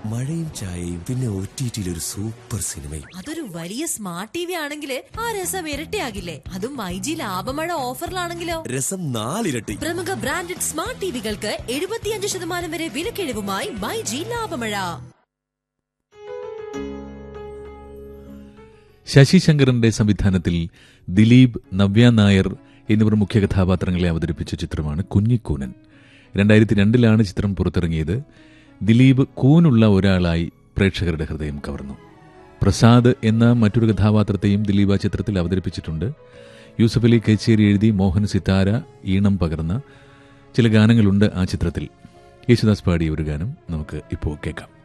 മഴയും ചായയും പിന്നെ ഒ ടി ടിയിൽ ഒരു സൂപ്പർ സിനിമയും അതൊരു വലിയ സ്മാർട്ട് ടി വി ആണെങ്കിൽ ആ രസം ഇരട്ടിയാകില്ലേ അതും മൈജി ലാഭമഴ ഓഫറിലാണെങ്കിലോ രസം നാലിരട്ടി പ്രമുഖ ബ്രാൻഡഡ് സ്മാർട്ട് ടിവികൾക്ക് എഴുപത്തിയഞ്ച് ശതമാനം വരെ വിലക്കിഴിവുമായി മൈജി ലാഭമഴ ശശി ശങ്കറിന്റെ സംവിധാനത്തിൽ ദിലീപ് നവ്യ നായർ എന്നിവർ മുഖ്യ കഥാപാത്രങ്ങളെ അവതരിപ്പിച്ച ചിത്രമാണ് കുഞ്ഞിക്കൂനൻ രണ്ടായിരത്തി രണ്ടിലാണ് ചിത്രം പുറത്തിറങ്ങിയത് ദിലീപ് കൂനുള്ള ഒരാളായി പ്രേക്ഷകരുടെ ഹൃദയം കവർന്നു പ്രസാദ് എന്ന മറ്റൊരു കഥാപാത്രത്തെയും ദിലീപ് ആ ചിത്രത്തിൽ അവതരിപ്പിച്ചിട്ടുണ്ട് യൂസഫ് അലി കച്ചേരി എഴുതി മോഹൻ സിത്താര ഈണം പകർന്ന ചില ഗാനങ്ങളുണ്ട് ആ ചിത്രത്തിൽ യേശുദാസ് പാടിയ ഒരു ഗാനം നമുക്ക് ഇപ്പോൾ കേൾക്കാം